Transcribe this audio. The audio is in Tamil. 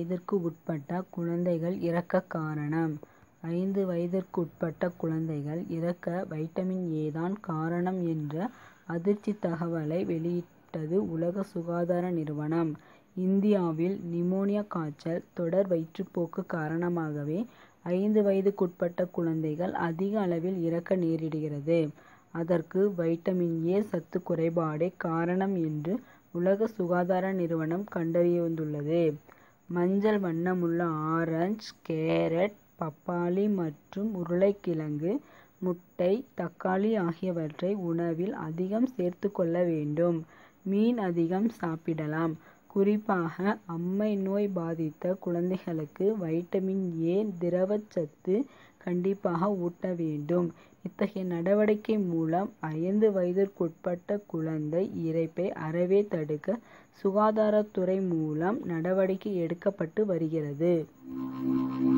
வயதிற்கு உட்பட்ட குழந்தைகள் இறக்க காரணம் ஐந்து வயதிற்குட்பட்ட குழந்தைகள் இறக்க வைட்டமின் ஏ தான் காரணம் என்ற அதிர்ச்சி தகவலை வெளியிட்டது உலக சுகாதார நிறுவனம். இந்தியாவில் நிமோனியா காய்ச்சல் தொடர் வயிற்றுப்போக்கு காரணமாகவே ஐந்து வயதுக்குட்பட்ட குழந்தைகள் அதிக அளவில் இறக்க நேரிடுகிறது. அதற்கு வைட்டமின் ஏ சத்து குறைபாடே காரணம் என்று உலக சுகாதார நிறுவனம் கண்டறிந்துள்ளது. மஞ்சள் வண்ணமுள்ள ஆரஞ்சு கேரட் பப்பாளி மற்றும் உருளைக்கிழங்கு முட்டை தக்காளி ஆகியவற்றை உணவில் அதிகம் சேர்த்துக் கொள்ள வேண்டும். மீன் அதிகம் சாப்பிடலாம். குறிப்பாக அம்மை நோய் பாதித்த குழந்தைகளுக்கு வைட்டமின் ஏ திரவச்சத்து கண்டிப்பாக ஊட்ட வேண்டும். இத்தகைய நடவடிக்கை மூலம் ஐந்து வயதிற்குட்பட்ட குழந்தை இறப்பை அறவே தடுக்க சுகாதாரத்துறை மூலம் நடவடிக்கை எடுக்கப்பட்டு வருகிறது.